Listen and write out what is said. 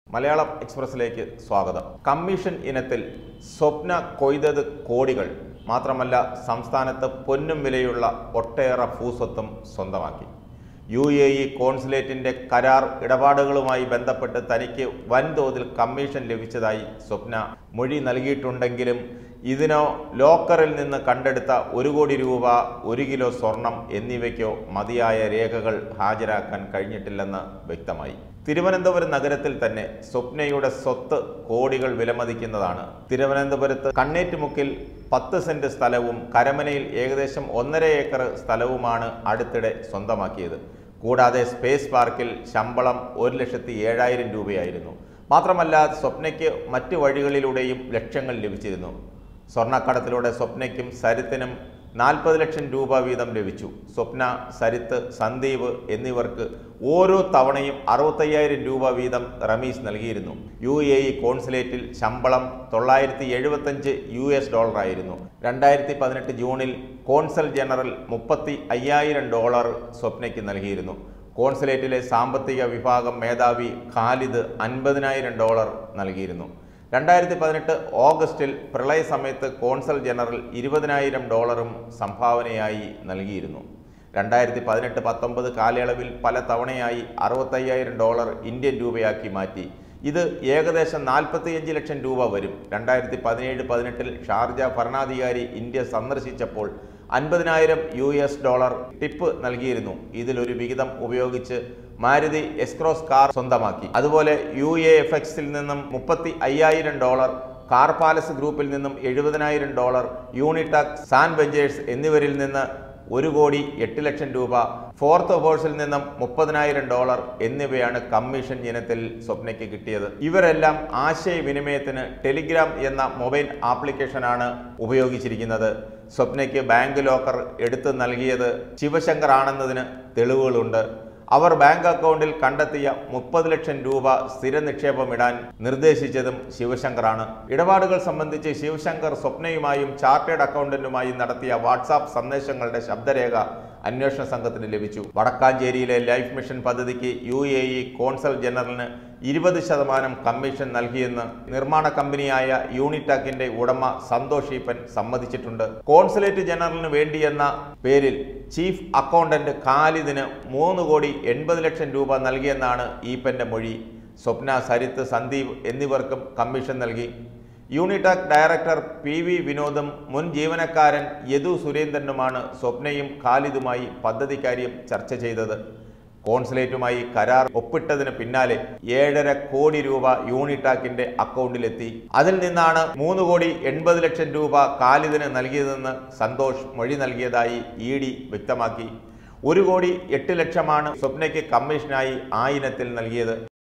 മലയാളം എക്സ്പ്രസിലേക്ക് സ്വാഗതം കമ്മീഷൻ ഇനത്തിൽ സ്വപ്ന കൊയ്തത് കോടികൾ മാത്രമല്ല സംസ്ഥാനത്ത് പൊന്നും വിലയുള്ള ഒട്ടേറെ ഭൂസ്വത്തും സ്വന്തമാക്കി യു എ ഇ കോൺസുലേറ്റിന്റെ കരാർ ഇടപാടുകളുമായി ബന്ധപ്പെട്ട് തനിക്ക് വൻതോതിൽ കമ്മീഷൻ ലഭിച്ചതായി സ്വപ്ന മൊഴി നൽകിയിട്ടുണ്ടെങ്കിലും ഇതിനോ ലോക്കറിൽ നിന്ന് കണ്ടെടുത്ത ഒരു കോടി രൂപ ഒരു കിലോ സ്വർണം എന്നിവയ്ക്കോ മതിയായ രേഖകൾ ഹാജരാക്കാൻ കഴിഞ്ഞിട്ടില്ലെന്ന് വ്യക്തമായി തിരുവനന്തപുരം നഗരത്തിൽ തന്നെ സ്വപ്നയുടെ സ്വത്ത് കോടികൾ വിലമതിക്കുന്നതാണ് തിരുവനന്തപുരത്ത് കണ്ണേറ്റുമുക്കിൽ പത്ത് സെന്റ് സ്ഥലവും കരമനയിൽ ഏകദേശം ഒന്നര ഏക്കർ സ്ഥലവുമാണ് അടുത്തിടെ സ്വന്തമാക്കിയത് കൂടാതെ സ്പേസ് പാർക്കിൽ ശമ്പളം ഒരു ലക്ഷത്തി ഏഴായിരം രൂപയായിരുന്നു മാത്രമല്ല സ്വപ്നയ്ക്ക് മറ്റു വഴികളിലൂടെയും ലക്ഷ്യങ്ങൾ ലഭിച്ചിരുന്നു സ്വർണ്ണക്കടത്തിലൂടെ സ്വപ്നയ്ക്കും സരിത്തിനും നാൽപ്പത് ലക്ഷം രൂപ വീതം ലഭിച്ചു സ്വപ്ന സരിത്ത് സന്ദീപ് എന്നിവർക്ക് ഓരോ തവണയും അറുപത്തയ്യായിരം രൂപ വീതം റമീസ് നൽകിയിരുന്നു യു എ ഇ കോൺസുലേറ്റിൽ ശമ്പളം തൊള്ളായിരത്തി എഴുപത്തഞ്ച് യു എസ് ഡോളറായിരുന്നു രണ്ടായിരത്തി പതിനെട്ട് ജൂണിൽ കോൺസൽ ജനറൽ മുപ്പത്തി അയ്യായിരം ഡോളർ സ്വപ്നയ്ക്ക് നൽകിയിരുന്നു കോൺസുലേറ്റിലെ സാമ്പത്തിക വിഭാഗം മേധാവി ഖാലിദ് അൻപതിനായിരം ഡോളർ നൽകിയിരുന്നു രണ്ടായിരത്തി പതിനെട്ട് ഓഗസ്റ്റിൽ പ്രളയ സമയത്ത് കോൺസൽ ജനറൽ ഇരുപതിനായിരം ഡോളറും സംഭാവനയായി നൽകിയിരുന്നു രണ്ടായിരത്തി പതിനെട്ട് പത്തൊമ്പത് കാലയളവിൽ പല തവണയായി അറുപത്തയ്യായിരം ഡോളർ ഇന്ത്യൻ രൂപയാക്കി മാറ്റി ഇത് ഏകദേശം നാൽപ്പത്തിയഞ്ച് ലക്ഷം രൂപ വരും രണ്ടായിരത്തി പതിനേഴ് പതിനെട്ടിൽ ഷാർജ ഭരണാധികാരി ഇന്ത്യ സന്ദർശിച്ചപ്പോൾ അൻപതിനായിരം യു എസ് ഡോളർ ടിപ്പ് നൽകിയിരുന്നു ഇതിലൊരു വിഹിതം ഉപയോഗിച്ച് മാരുതി എസ്ക്രോസ് കാർ സ്വന്തമാക്കി അതുപോലെ യു എ എഫ് എക്സിൽ നിന്നും മുപ്പത്തി അയ്യായിരം ഡോളർ കാർ പാലസ് ഗ്രൂപ്പിൽ നിന്നും എഴുപതിനായിരം ഡോളർ യൂണിടാക് സാൻ വെഞ്ചേഴ്സ് എന്നിവരിൽ നിന്ന് ഒരു കോടി എട്ട് ലക്ഷം രൂപ ഫോർത്ത് ഹോഴ്സിൽ നിന്നും മുപ്പതിനായിരം ഡോളർ എന്നിവയാണ് കമ്മീഷൻ ഇനത്തിൽ സ്വപ്നയ്ക്ക് കിട്ടിയത് ഇവരെല്ലാം ആശയവിനിമയത്തിന് ടെലിഗ്രാം എന്ന മൊബൈൽ ആപ്ലിക്കേഷനാണ് ഉപയോഗിച്ചിരിക്കുന്നത് സ്വപ്നയ്ക്ക് ബാങ്ക് ലോക്കർ എടുത്തു നൽകിയത് ശിവശങ്കർ ആണെന്നതിന് തെളിവുകളുണ്ട് അവർ ബാങ്ക് അക്കൗണ്ടിൽ കണ്ടെത്തിയ മുപ്പത് ലക്ഷം രൂപ സ്ഥിര നിക്ഷേപമിടാൻ നിർദ്ദേശിച്ചതും ശിവശങ്കറാണ് ഇടപാടുകൾ സംബന്ധിച്ച് ശിവശങ്കർ സ്വപ്നയുമായും ചാർട്ടേഡ് അക്കൗണ്ടന്റുമായും നടത്തിയ വാട്സാപ്പ് സന്ദേശങ്ങളുടെ ശബ്ദരേഖ അന്വേഷണ സംഘത്തിന് ലഭിച്ചു വടക്കാഞ്ചേരിയിലെ ലൈഫ് മിഷൻ പദ്ധതിക്ക് യു എ ഇ കോൺസൽ ജനറലിന് ഇരുപത് ശതമാനം കമ്മീഷൻ നൽകിയെന്ന് നിർമ്മാണ കമ്പനിയായ യൂണിടാക്കിന്റെ ഉടമ സന്തോഷ് ഈപ്പൻ സമ്മതിച്ചിട്ടുണ്ട് കോൺസുലേറ്റ് ജനറലിന് വേണ്ടിയെന്ന പേരിൽ ചീഫ് അക്കൗണ്ടന്റ് ഖാലിദിന് മൂന്ന് കോടി എൺപത് ലക്ഷം രൂപ നൽകിയെന്നാണ് ഈപ്പന്റെ മൊഴി സ്വപ്ന സരിത്ത് സന്ദീപ് എന്നിവർക്കും കമ്മീഷൻ നൽകി യൂണിടാക് ഡയറക്ടർ പി വി വിനോദും മുൻ ജീവനക്കാരൻ യദു സുരേന്ദ്രനുമാണ് സ്വപ്നയും ഖാലിദുമായി പദ്ധതിക്കാര്യം ചർച്ച ചെയ്തത് കോൺസുലേറ്റുമായി കരാർ ഒപ്പിട്ടതിന് പിന്നാലെ ഏഴര കോടി രൂപ യൂണിടാക്കിന്റെ അക്കൗണ്ടിലെത്തി അതിൽ നിന്നാണ് മൂന്ന് കോടി എൺപത് ലക്ഷം രൂപ ഖാലിദിന് നൽകിയതെന്ന് സന്തോഷ് മൊഴി നൽകിയതായി ഇ ഡി വ്യക്തമാക്കി ഒരു കോടി എട്ട് ലക്ഷമാണ് സ്വപ്നയ്ക്ക് കമ്മീഷനായി ആ ഇനത്തിൽ നൽകിയത്